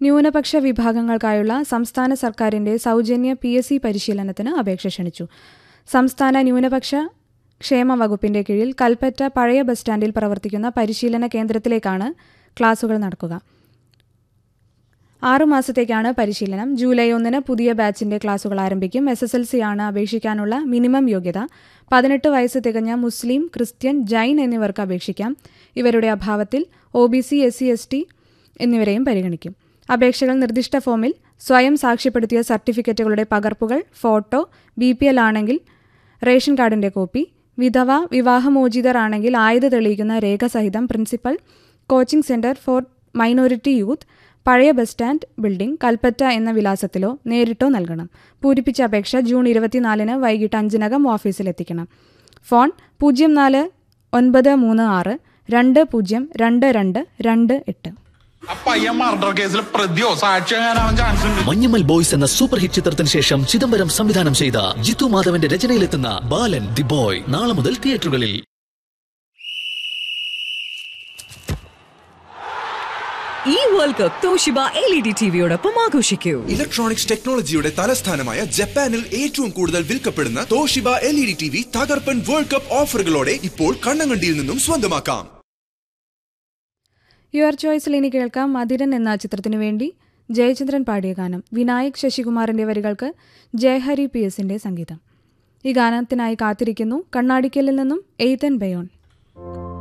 ന്യൂനപക്ഷ വിഭാഗങ്ങൾക്കായുള്ള സംസ്ഥാന സർക്കാരിന്റെ സൗജന്യ പി എസ് സി പരിശീലനത്തിന് അപേക്ഷ ക്ഷണിച്ചു സംസ്ഥാന ന്യൂനപക്ഷ ക്ഷേമ വകുപ്പിന്റെ കീഴിൽ കൽപ്പറ്റ പഴയ ബസ് സ്റ്റാൻഡിൽ പ്രവർത്തിക്കുന്ന പരിശീലന കേന്ദ്രത്തിലേക്കാണ് ക്ലാസുകൾ നടക്കുക ആറു മാസത്തേക്കാണ് പരിശീലനം ജൂലൈ ഒന്നിന് പുതിയ ബാച്ചിന്റെ ക്ലാസുകൾ ആരംഭിക്കും എസ് എസ് എൽ സി ആണ് അപേക്ഷിക്കാനുള്ള മിനിമം യോഗ്യത പതിനെട്ട് വയസ്സ് തികഞ്ഞ മുസ്ലിം ക്രിസ്ത്യൻ ജൈൻ എന്നിവർക്ക് അപേക്ഷിക്കാം ഇവരുടെ അഭാവത്തിൽ O B C S C S T എന്നിവരെയും പരിഗണിക്കും അപേക്ഷകൾ നിർദ്ദിഷ്ട ഫോമിൽ സ്വയം സാക്ഷ്യപ്പെടുത്തിയ സർട്ടിഫിക്കറ്റുകളുടെ പകർപ്പുകൾ ഫോട്ടോ ബി പി എൽ ആണെങ്കിൽ റേഷൻ കാർഡിന്റെ കോപ്പി വിധവ വിവാഹമോചിതർ ആണെങ്കിൽ ആയത് തെളിയിക്കുന്ന രേഖ സഹിതം principal coaching centre for minority youth പഴയ ബസ് സ്റ്റാൻഡ് ബിൽഡിംഗ് കൽപ്പറ്റ എന്ന വിലാസത്തിലോ നേരിട്ടോ നൽകണം പൂരിപ്പിച്ച അപേക്ഷ ജൂൺ ഇരുപത്തിനാലിന് വൈകിട്ട് അഞ്ചിനകം ഓഫീസിലെത്തിക്കണം ഫോൺ പൂജ്യം നാല് ഒൻപത് മൂന്ന് ആറ് രണ്ട് പൂജ്യം രണ്ട് രണ്ട് രണ്ട് എട്ട് ആ പയ്യൻ മർഡർ കേസിൽ പ്രതിയോ സാക്ഷിയാകാനാവാൻ ചാൻസ് ഉണ്ട് മഞ്ഞമ്മൽ ബോയ്സ് എന്ന സൂപ്പർ ഹിറ്റ് ചിത്രത്തിന് ശേഷം ചിദംബരം സംവിധാനം ചെയ്ത ജിത്തു മാധവന്റെ രചനയിലെത്തുന്ന ബാലൻ ദി ബോയ് നാളെ മുതൽ തിയേറ്ററുകളിൽ ഈ world cup Toshiba L E D ടിവിയോടൊപ്പം ആഘോഷിക്കൂ ഇലക്ട്രോണിക്സ് ടെക്നോളജിയുടെ തലസ്ഥാനമായ ജപ്പാനിൽ ഏറ്റവും കൂടുതൽ വിൽക്കപ്പെടുന്ന Toshiba L E D T V തകർപ്പൻ വേൾഡ് കപ്പ് ഓഫറുകളോടെ ഇപ്പോൾ കണ്ണങ്കണ്ടിയിൽ നിന്നും സ്വന്തമാക്കാം യുവർ ചോയ്സിൽ ഇനി കേൾക്കാം മധുരൻ എന്ന ചിത്രത്തിനു വേണ്ടി ജയചന്ദ്രൻ പാടിയ ഗാനം വിനായക് ശശികുമാറിന്റെ വരികൾക്ക് ജയഹരി പി എസിന്റെ സംഗീതം ഈ ഗാനത്തിനായി കാത്തിരിക്കുന്നു കണ്ണാടിക്കലിൽ നിന്നും എയ്തൻ ബയോൺ